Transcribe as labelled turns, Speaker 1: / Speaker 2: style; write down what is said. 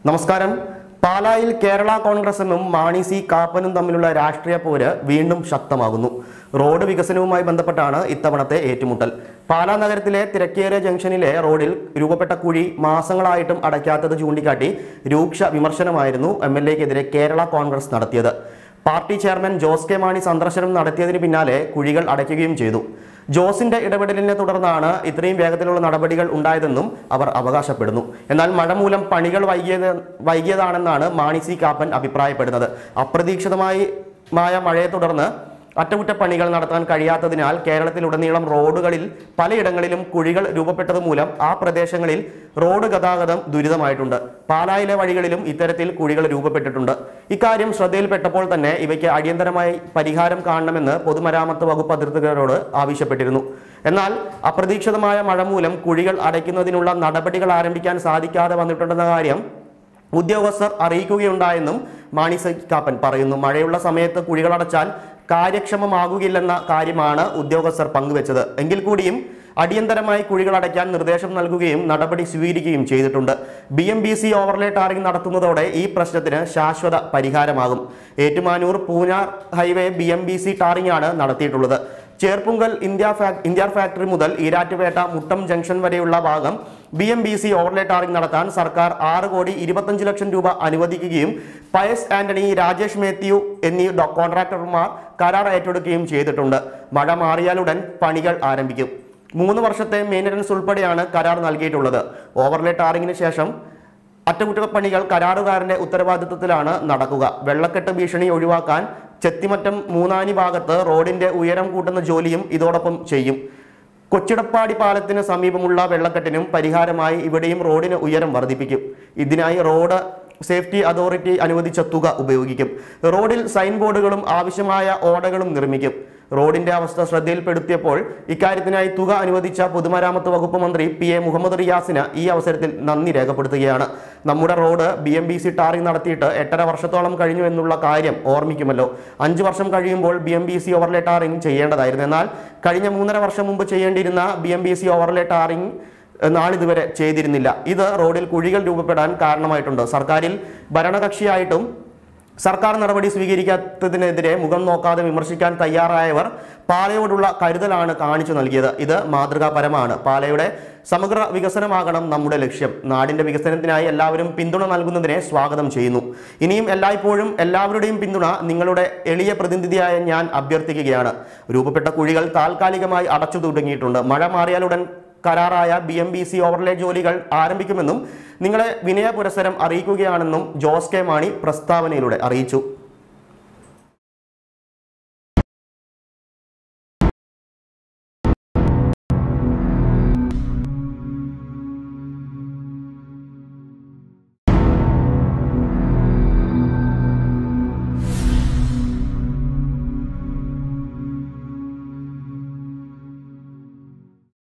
Speaker 1: നമസ്കാരം പാലായിൽ കേരള കോൺഗ്രസും മാണി സി കാപ്പനും തമ്മിലുള്ള രാഷ്ട്രീയ പോര് വീണ്ടും ശക്തമാകുന്നു റോഡ് വികസനവുമായി ബന്ധപ്പെട്ടാണ് ഇത്തവണത്തെ ഏറ്റുമുട്ടൽ പാലാ നഗരത്തിലെ തിരക്കേറിയ ജംഗ്ഷനിലെ റോഡിൽ രൂപപ്പെട്ട കുഴി മാസങ്ങളായിട്ടും അടയ്ക്കാത്തത് ചൂണ്ടിക്കാട്ടി രൂക്ഷ വിമർശനമായിരുന്നു എം എൽ എക്കെതിരെ കേരള കോൺഗ്രസ് നടത്തിയത് party chairman Jose K Mani സന്ദർശനം നടത്തിയതിന് പിന്നാലെ കുഴികൾ അടയ്ക്കുകയും ചെയ്തു ജോസിന്റെ ഇടപെടലിനെ തുടർന്നാണ് ഇത്രയും വേഗത്തിലുള്ള നടപടികൾ ഉണ്ടായതെന്നും അവർ അവകാശപ്പെടുന്നു എന്നാൽ മഴ മൂലം പണികൾ വൈകിയത് വൈകിയതാണെന്നാണ് മാണി സി കാപ്പൻ അഭിപ്രായപ്പെടുന്നത് അപ്രതീക്ഷിതമായി മായ മഴയെ തുടർന്ന് അറ്റകുറ്റപ്പണികൾ നടത്താൻ കഴിയാത്തതിനാൽ കേരളത്തിലുടനീളം റോഡുകളിൽ പലയിടങ്ങളിലും കുഴികൾ രൂപപ്പെട്ടത് മൂലം ആ പ്രദേശങ്ങളിൽ റോഡ് ഗതാഗതം ദുരിതമായിട്ടുണ്ട് പാലായിലെ വഴികളിലും ഇത്തരത്തിൽ കുഴികൾ രൂപപ്പെട്ടിട്ടുണ്ട് ഇക്കാര്യം ശ്രദ്ധയിൽപ്പെട്ടപ്പോൾ തന്നെ ഇവയ്ക്ക് അടിയന്തരമായി പരിഹാരം കാണണമെന്ന് പൊതുമരാമത്ത് വകുപ്പ് അധികൃതരോട് ആവശ്യപ്പെട്ടിരുന്നു എന്നാൽ അപ്രതീക്ഷിതമായ മഴ മൂലം കുഴികൾ അടയ്ക്കുന്നതിനുള്ള നടപടികൾ ആരംഭിക്കാൻ സാധിക്കാതെ വന്നിട്ടുണ്ടെന്ന കാര്യം ഉദ്യോഗസ്ഥർ അറിയിക്കുകയുണ്ടായെന്നും മാണി സി കാപ്പൻ പറയുന്നു മഴയുള്ള സമയത്ത് കുഴികളടച്ചാൽ കാര്യക്ഷമമാകുകയില്ലെന്ന കാര്യമാണ് ഉദ്യോഗസ്ഥർ പങ്കുവച്ചത് എങ്കിൽ കൂടിയും അടിയന്തരമായി കുഴികൾ അടയ്ക്കാൻ നിർദ്ദേശം നൽകുകയും നടപടി സ്വീകരിക്കുകയും ചെയ്തിട്ടുണ്ട് B M B C overlay tarring നടത്തുന്നതോടെ ഈ പ്രശ്നത്തിന് ശാശ്വത പരിഹാരമാകും Ettumanoor Poonjar highway B M B C tarring ആണ് നടത്തിയിട്ടുള്ളത് ചേർപ്പുങ്കൽ ഇന്ത്യ ഫാക് ഇന്ത്യ ഫാക്ടറി മുതൽ ഈരാറ്റുപേട്ട മുട്ടം ജംഗ്ഷൻ വരെയുള്ള ഭാഗം B M B C overlay tarring നടത്താൻ സർക്കാർ ആറ് കോടി ഇരുപത്തഞ്ച് ലക്ഷം രൂപ അനുവദിക്കുകയും പയസ് ആന്റണി രാജേഷ് മാത്യു എന്നീ ഡോ- കോൺട്രാക്ടർമാർ കരാർ ഏറ്റെടുക്കുകയും ചെയ്തിട്ടുണ്ട് മഴ മാറിയാലുടൻ പണികൾ ആരംഭിക്കും മൂന്ന് വർഷത്തെ മെയിൻ്റനൻസ് ഉൾപ്പെടെയാണ് കരാർ നൽകിയിട്ടുള്ളത് ഓവർലേ ടാറിങ്ങിന് ശേഷം അറ്റകുറ്റപ്പണികൾ കരാറുകാരന്റെ ഉത്തരവാദിത്വത്തിലാണ് നടക്കുക വെള്ളക്കെട്ട് ഭീഷണി ഒഴിവാക്കാൻ ചെത്തിമറ്റം മൂന്നാനി ഭാഗത്ത് റോഡിന്റെ ഉയരം കൂട്ടുന്ന ജോലിയും ഇതോടൊപ്പം ചെയ്യും കൊച്ചിടപ്പാടി പാലത്തിന് സമീപമുള്ള വെള്ളക്കെട്ടിനും പരിഹാരമായി ഇവിടെയും റോഡിന് ഉയരം വർദ്ധിപ്പിക്കും ഇതിനായി റോഡ് സേഫ്റ്റി അതോറിറ്റി അനുവദിച്ച തുക ഉപയോഗിക്കും റോഡിൽ സൈൻ ബോർഡുകളും ആവശ്യമായ ഓടകളും നിർമ്മിക്കും റോഡിന്റെ അവസ്ഥ ശ്രദ്ധയിൽപ്പെടുത്തിയപ്പോൾ ഇക്കാര്യത്തിനായി തുക അനുവദിച്ച പൊതുമരാമത്ത് വകുപ്പ് മന്ത്രി പി എ മുഹമ്മദ് റിയാസിന് ഈ അവസരത്തിൽ നന്ദി രേഖപ്പെടുത്തുകയാണ് നമ്മുടെ road B M B C tarring നടത്തിയിട്ട് എട്ടര വർഷത്തോളം കഴിഞ്ഞു എന്നുള്ള കാര്യം ഓർമ്മിക്കുമല്ലോ അഞ്ച് വർഷം കഴിയുമ്പോൾ B M B C overlay tarring ചെയ്യേണ്ടതായിരുന്നു എന്നാൽ കഴിഞ്ഞ മൂന്നര വർഷം മുമ്പ് ചെയ്യേണ്ടിയിരുന്ന B M B C overlay tarring നാളിതുവരെ ചെയ്തിരുന്നില്ല ഇത് റോഡിൽ കുഴികൾ രൂപപ്പെടാൻ കാരണമായിട്ടുണ്ട് സർക്കാരിൽ ഭരണകക്ഷിയായിട്ടും സർക്കാർ നടപടി സ്വീകരിക്കാത്തതിനെതിരെ മുഖം നോക്കാതെ വിമർശിക്കാൻ തയ്യാറായവർ പാലയോടുള്ള കരുതലാണ് കാണിച്ചു നൽകിയത് ഇത് മാതൃകാപരമാണ് പാലയുടെ സമഗ്ര വികസനമാകണം നമ്മുടെ ലക്ഷ്യം നാടിന്റെ വികസനത്തിനായി എല്ലാവരും പിന്തുണ നൽകുന്നതിനെ സ്വാഗതം ചെയ്യുന്നു ഇനിയും എല്ലായ്പ്പോഴും എല്ലാവരുടെയും പിന്തുണ നിങ്ങളുടെ എളിയ പ്രതിനിധിയായ ഞാൻ അഭ്യർത്ഥിക്കുകയാണ് രൂപപ്പെട്ട കുഴികൾ താൽക്കാലികമായി അടച്ചു തുടങ്ങിയിട്ടുണ്ട് മഴ മാറിയാലുടൻ കരാറായ B M B C overlay ജോലികൾ ആരംഭിക്കുമെന്നും നിങ്ങളെ വിനയ പുരസരം അറിയിക്കുകയാണെന്നും ജോസ് കെ മാണി പ്രസ്താവനയിലൂടെ അറിയിച്ചു